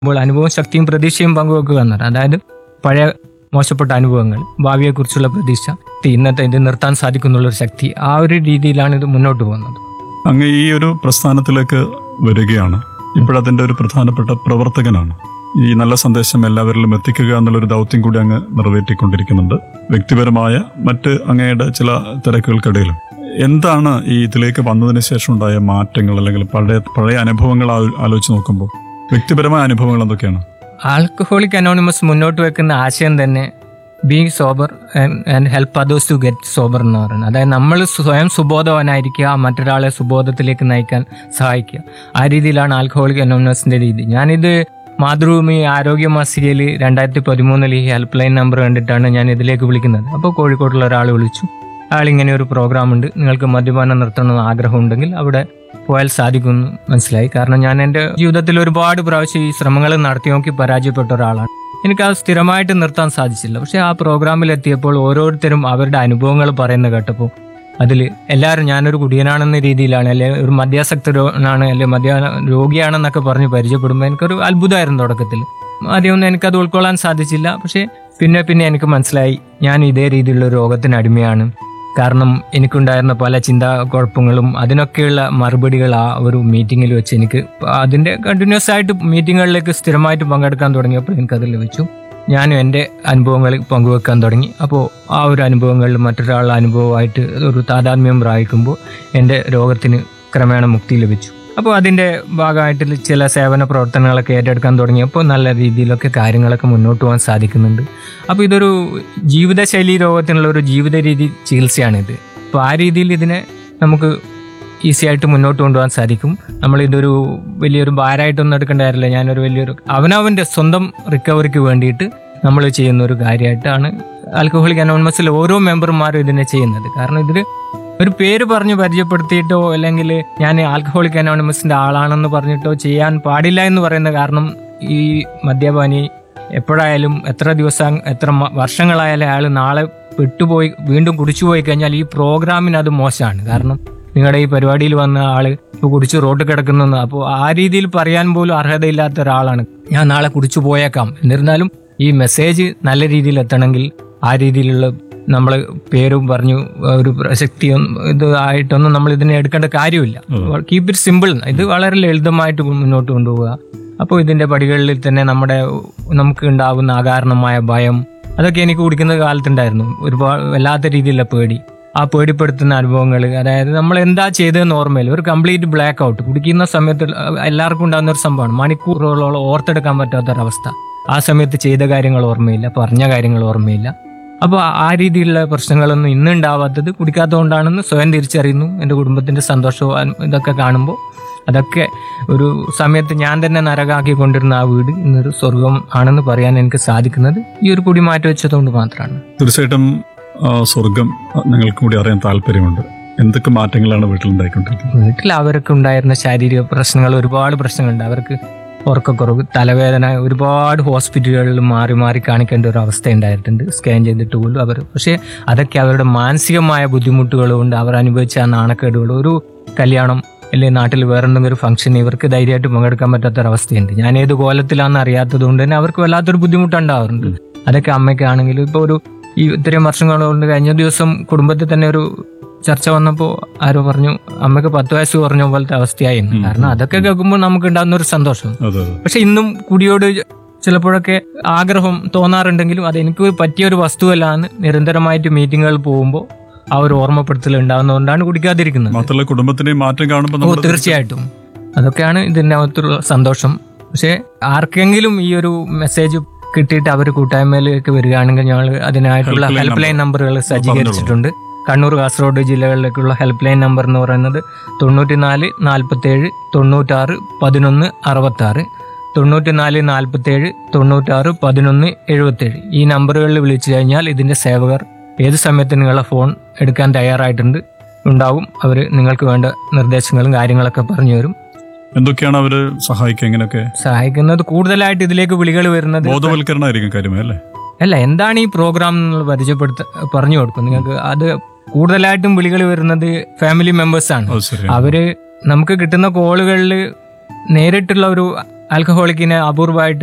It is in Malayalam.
അപ്പോൾ അനുഭവവും ശക്തിയും പ്രതീക്ഷയും പങ്കുവെക്കുക എന്നാണ് അതായത് പഴയ മോശപ്പെട്ട അനുഭവങ്ങൾ ഭാവിയെക്കുറിച്ചുള്ള പ്രതീക്ഷ ഇന്നത്തെ ഇത് നിർത്താൻ സാധിക്കുന്നുള്ളൊരു ശക്തി ആ ഒരു രീതിയിലാണ് ഇത് മുന്നോട്ട് പോകുന്നത് അങ്ങ് ഈ ഒരു പ്രസ്ഥാനത്തിലേക്ക് വരികയാണ് ഇപ്പോഴതിന്റെ ഒരു പ്രധാനപ്പെട്ട പ്രവർത്തകനാണ് ഈ നല്ല സന്ദേശം എല്ലാവരിലും എത്തിക്കുക എന്നുള്ളൊരു ദൗത്യം കൂടി അങ്ങ് നിറവേറ്റിക്കൊണ്ടിരിക്കുന്നുണ്ട് വ്യക്തിപരമായ മറ്റ് അങ്ങയുടെ ചില തിരക്കുകൾക്കിടയിലും എന്താണ് ഈ ഇതിലേക്ക് വന്നതിന് ശേഷം ഉണ്ടായ മാറ്റങ്ങൾ അല്ലെങ്കിൽ പഴയ പഴയ അനുഭവങ്ങൾ ആ- ആലോചിച്ച് നോക്കുമ്പോൾ വ്യക്തിപരമായ അനുഭവങ്ങൾ എന്തൊക്കെയാണ് ആൽക്കഹോളിക് അനോണിമസ് മുന്നോട്ട് വെക്കുന്ന ആശയം തന്നെ being sober and help others to get sober എന്ന് പറയുന്നത് അതായത് നമ്മൾ സ്വയം സുബോധവാനായിരിക്കുക മറ്റൊരാളെ സുബോധത്തിലേക്ക് നയിക്കാൻ സഹായിക്കുക ആ രീതിയിലാണ് ആൽക്കഹോളിക് അനോണിമസിന്റെ രീതി ഞാനിത് മാതൃഭൂമി ആരോഗ്യ മാസികയിൽ രണ്ടായിരത്തി പതിമൂന്നിൽ ഈ ഹെൽപ്പ് ലൈൻ നമ്പർ കണ്ടിട്ടാണ് ഞാൻ ഇതിലേക്ക് വിളിക്കുന്നത് അപ്പോൾ കോഴിക്കോട്ടുള്ള ഒരാൾ വിളിച്ചു അയാൾ ഇങ്ങനെ ഒരു പ്രോഗ്രാം ഉണ്ട് നിങ്ങൾക്ക് മദ്യപാനം നിർത്തണമെന്ന് ആഗ്രഹമുണ്ടെങ്കിൽ അവിടെ പോയാൽ സാധിക്കുമെന്ന് മനസ്സിലായി കാരണം ഞാൻ എൻ്റെ ജീവിതത്തിൽ ഒരുപാട് പ്രാവശ്യം ഈ ശ്രമങ്ങൾ നടത്തി നോക്കി പരാജയപ്പെട്ട ഒരാളാണ് എനിക്ക് അത് സ്ഥിരമായിട്ട് നിർത്താൻ സാധിച്ചില്ല പക്ഷെ ആ പ്രോഗ്രാമിൽ എത്തിയപ്പോൾ ഓരോരുത്തരും അവരുടെ അനുഭവങ്ങൾ പറയുന്നത് കേട്ടപ്പോൾ അതിൽ എല്ലാവരും ഞാനൊരു കുടിയനാണെന്ന രീതിയിലാണ് അല്ലെ ഒരു മദ്യാസക്തനാണ് അല്ലെ മദ്യ രോഗിയാണെന്നൊക്കെ പറഞ്ഞ് പരിചയപ്പെടുമ്പോൾ എനിക്കൊരു അത്ഭുതമായിരുന്നു തുടക്കത്തിൽ ആദ്യമൊന്നും എനിക്കത് ഉൾക്കൊള്ളാൻ സാധിച്ചില്ല പക്ഷേ പിന്നെ പിന്നെ എനിക്ക് മനസ്സിലായി ഞാൻ ഇതേ രീതിയിലുള്ള ഒരു രോഗത്തിന് അടിമയാണ് കാരണം എനിക്കുണ്ടായിരുന്ന പല ചിന്താ കുഴപ്പങ്ങളും അതിനൊക്കെയുള്ള മറുപടികൾ ആ ഒരു മീറ്റിങ്ങിൽ വെച്ച് എനിക്ക് അതിന്റെ കണ്ടിന്യൂസ് ആയിട്ട് മീറ്റിങ്ങുകളിലേക്ക് സ്ഥിരമായിട്ട് പങ്കെടുക്കാൻ തുടങ്ങിയപ്പോൾ എനിക്കത് ലഭിച്ചു ഞാനും എൻ്റെ അനുഭവങ്ങൾ പങ്കുവെക്കാൻ തുടങ്ങി അപ്പോൾ ആ ഒരു അനുഭവങ്ങളിൽ മറ്റൊരാളുടെ അനുഭവമായിട്ട് ഒരു താതാത്മ്യം പ്രാപിക്കുമ്പോൾ എൻ്റെ രോഗത്തിന് ക്രമേണ മുക്തി ലഭിച്ചു അപ്പോൾ അതിൻ്റെ ഭാഗമായിട്ട് ചില സേവന പ്രവർത്തനങ്ങളൊക്കെ ഏറ്റെടുക്കാൻ തുടങ്ങിയപ്പോൾ നല്ല രീതിയിലൊക്കെ കാര്യങ്ങളൊക്കെ മുന്നോട്ട് പോകാൻ സാധിക്കുന്നുണ്ട് അപ്പോൾ ഇതൊരു ജീവിതശൈലി രോഗത്തിനുള്ള ഒരു ജീവിത രീതി ചികിത്സയാണിത് അപ്പോൾ ആ രീതിയിൽ ഇതിനെ നമുക്ക് ഈസി ആയിട്ട് മുന്നോട്ട് കൊണ്ടുപോകാൻ സാധിക്കും നമ്മൾ ഇതൊരു വലിയൊരു ഭാരമായിട്ടൊന്നും എടുക്കേണ്ട കാര്യമില്ല ഞാനൊരു വലിയൊരു അവനവൻ്റെ സ്വന്തം റിക്കവറിക്ക് വേണ്ടിയിട്ട് നമ്മൾ ചെയ്യുന്ന ഒരു കാര്യമായിട്ടാണ് ആൽക്കഹോളിക് അനോൺമസിൽ ഓരോ മെമ്പർമാരും ഇതിനെ ചെയ്യുന്നത് കാരണം ഇതിൽ ഒരു പേര് പറഞ്ഞ് പരിചയപ്പെടുത്തിയിട്ടോ അല്ലെങ്കിൽ ഞാൻ ആൽക്കഹോളിക് അനോണിമസിന്റെ ആളാണെന്ന് പറഞ്ഞിട്ടോ ചെയ്യാൻ പാടില്ല എന്ന് പറയുന്ന കാരണം ഈ മദ്യപാനി എപ്പോഴായാലും എത്ര ദിവസം എത്ര മ- വർഷങ്ങളായാലും അയാൾ നാളെ വിട്ടുപോയി വീണ്ടും കുടിച്ചു പോയി കഴിഞ്ഞാൽ ഈ പ്രോഗ്രാമിന് അത് മോശമാണ് കാരണം നിങ്ങളുടെ ഈ പരിപാടിയിൽ വന്ന ആള് ഇപ്പൊ കുടിച്ച് റോഡ് കിടക്കുന്നു അപ്പോൾ ആ രീതിയിൽ പറയാൻ പോലും അർഹതയില്ലാത്ത ഒരാളാണ് ഞാൻ നാളെ കുടിച്ചു പോയേക്കാം എന്നിരുന്നാലും ഈ മെസ്സേജ് നല്ല രീതിയിൽ എത്തണമെങ്കിൽ ആ രീതിയിലുള്ള നമ്മൾ പേരും പറഞ്ഞു ഒരു പ്രസക്തിയും ഇത് ആയിട്ടൊന്നും നമ്മൾ ഇതിനെ എടുക്കേണ്ട കാര്യമില്ല കീപ് ഇറ്റ് സിമ്പിൾ ഇത് വളരെ ലളിതമായിട്ട് മുന്നോട്ട് കൊണ്ടുപോവുക അപ്പോൾ ഇതിന്റെ പടികളിൽ തന്നെ നമ്മുടെ നമുക്ക് ഉണ്ടാകുന്ന അകാരണമായ ഭയം അതൊക്കെ എനിക്ക് കുടിക്കുന്ന കാലത്തുണ്ടായിരുന്നു ഒരുപാട് വല്ലാത്ത രീതിയിലുള്ള പേടി ആ പേടിപ്പെടുത്തുന്ന അനുഭവങ്ങൾ അതായത് നമ്മൾ എന്താ ചെയ്തതെന്ന് ഓർമ്മയില്ല ഒരു കംപ്ലീറ്റ് ബ്ലാക്ക് ഔട്ട് കുടിക്കുന്ന സമയത്ത് എല്ലാവർക്കും ഉണ്ടാകുന്ന ഒരു സംഭവമാണ് മണിക്കൂറുകളോളം ഓർത്തെടുക്കാൻ പറ്റാത്തൊരവസ്ഥ ആ സമയത്ത് ചെയ്ത കാര്യങ്ങൾ ഓർമ്മയില്ല പറഞ്ഞ കാര്യങ്ങൾ ഓർമ്മയില്ല അപ്പോൾ ആ രീതിയിലുള്ള പ്രശ്നങ്ങളൊന്നും ഇന്ന് ഉണ്ടാവാത്തത് കുടിക്കാത്തതുകൊണ്ടാണെന്ന് സ്വയം തിരിച്ചറിയുന്നു എൻ്റെ കുടുംബത്തിൻ്റെ സന്തോഷവും അൻ- ഇതൊക്കെ കാണുമ്പോൾ അതൊക്കെ ഒരു സമയത്ത് ഞാൻ തന്നെ നരകാക്കി കൊണ്ടിരുന്ന ആ വീട് ഇന്നൊരു സ്വർഗം ആണെന്ന് പറയാൻ എനിക്ക് സാധിക്കുന്നത് ഈ ഒരു കുടി മാറ്റി വെച്ചതുകൊണ്ട് മാത്രമാണ് തീർച്ചയായിട്ടും ആ, സ്വർഗം ഞങ്ങൾക്ക് കൂടി അറിയാൻ താല്പര്യമുണ്ട് എന്തൊക്കെ മാറ്റങ്ങളാണ് വീട്ടിലുണ്ടായിക്കൊണ്ടിരിക്കുന്നത് വീട്ടിൽ അവർക്ക് ഉണ്ടായിരുന്ന ശാരീരിക പ്രശ്നങ്ങൾ ഒരുപാട് പ്രശ്നങ്ങളുണ്ട് അവർക്ക് ഉറക്കക്കുറവ് തലവേദന ഒരുപാട് ഹോസ്പിറ്റലുകളിൽ മാറി മാറി കാണിക്കേണ്ട ഒരു അവസ്ഥ ഉണ്ടായിട്ടുണ്ട് സ്കാൻ ചെയ്തിട്ട് പോലും അവർ പക്ഷേ അതൊക്കെ അവരുടെ മാനസികമായ ബുദ്ധിമുട്ടുകൾ കൊണ്ട് അവർ അനുഭവിച്ച ആ നാണക്കേടുകൾ ഒരു കല്യാണം അല്ലെങ്കിൽ നാട്ടിൽ വേറെ എന്തെങ്കിലും ഒരു ഫംഗ്ഷൻ ഇവർക്ക് ധൈര്യമായിട്ട് പങ്കെടുക്കാൻ പറ്റാത്തൊരവസ്ഥയുണ്ട് ഞാൻ ഏത് കോലത്തിലാണെന്ന് അറിയാത്തത് കൊണ്ട് തന്നെ അവർക്ക് വല്ലാത്തൊരു ബുദ്ധിമുട്ടുണ്ടാവാറുണ്ട് അതൊക്കെ അമ്മയ്ക്കാണെങ്കിലും ഇപ്പോൾ ഒരു ഈ ഇത്രയും വർഷങ്ങൾ കൊണ്ട് കഴിഞ്ഞ ദിവസം കുടുംബത്തിൽ തന്നെ ഒരു ചർച്ച വന്നപ്പോൾ ആരോ പറഞ്ഞു അമ്മയ്ക്ക് പത്ത് വയസ്സ് കുറഞ്ഞ പോലത്തെ അവസ്ഥയായിരുന്നു കാരണം അതൊക്കെ കേൾക്കുമ്പോൾ നമുക്ക് ഉണ്ടാകുന്ന ഒരു സന്തോഷം അതെ അതെ പക്ഷെ ഇന്നും കുടിയോട് ചിലപ്പോഴൊക്കെ ആഗ്രഹം തോന്നാറുണ്ടെങ്കിലും അത് എനിക്ക് പറ്റിയ ഒരു വസ്തുവല്ല എന്ന് നിരന്തരമായിട്ട് മീറ്റിങ്ങുകൾ പോകുമ്പോൾ ആ ഒരു ഓർമ്മപ്പെടുത്തൽ ഉണ്ടാകുന്നതുകൊണ്ടാണ് കുടിക്കാതിരിക്കുന്നത് മാത്രമല്ല കുടുംബത്തിന്റെയും മാറ്റം കാണുമ്പോൾ ഓ നമ്മൾ തീർച്ചയായിട്ടും അതൊക്കെയാണ് ഇതിൻ്റെ അകത്തുള്ള സന്തോഷം പക്ഷേ ആർക്കെങ്കിലും ഈ ഒരു മെസ്സേജ് കിട്ടിയിട്ട് അവർ കൂട്ടായ്മയിലേക്ക് വരികയാണെങ്കിൽ ഞങ്ങൾ അതിനായിട്ടുള്ള Help line help line number. നമ്പറുകൾ സജ്ജീകരിച്ചിട്ടുണ്ട് കണ്ണൂർ കാസർഗോഡ് ജില്ലകളിലേക്കുള്ള ഹെൽപ്പ് ലൈൻ നമ്പർ എന്ന് പറയുന്നത് തൊണ്ണൂറ്റിനാല് നാൽപ്പത്തേഴ് തൊണ്ണൂറ്റാറ് പതിനൊന്ന് അറുപത്താറ് തൊണ്ണൂറ്റിനാല് നാൽപ്പത്തേഴ് തൊണ്ണൂറ്റാറ് പതിനൊന്ന് എഴുപത്തേഴ് ഈ നമ്പറുകളിൽ വിളിച്ചു കഴിഞ്ഞാൽ ഇതിന്റെ സേവകർ ഏത് സമയത്ത് നിങ്ങളുടെ ഫോൺ എടുക്കാൻ തയ്യാറായിട്ടുണ്ട് ഉണ്ടാവും അവർ നിങ്ങൾക്ക് വേണ്ട നിർദ്ദേശങ്ങളും കാര്യങ്ങളൊക്കെ പറഞ്ഞു തരും എന്തൊക്കെയാണ് അവര് സഹായിക്കുക എങ്ങനെയൊക്കെ സഹായിക്കുന്നത് കൂടുതലായിട്ട് ഇതിലേക്ക് വിളികൾ വരുന്നത് ബോധവൽക്കരണമായിരിക്കും കാര്യം അല്ലേ അല്ല എന്താണ് ഈ പ്രോഗ്രാം എന്നുള്ള പരിചയപ്പെടുത്ത പറഞ്ഞു കൊടുക്കും നിങ്ങൾക്ക് അത് കൂടുതലായിട്ടും വിളികൾ വരുന്നത് ഫാമിലി മെമ്പേഴ്സ് ആണ് അത് ശരി അവര് നമുക്ക് കിട്ടുന്ന കോളുകളിൽ നേരിട്ടുള്ള ഒരു ആൽക്കഹോളിക്കിനെ അപൂർവമായിട്ട്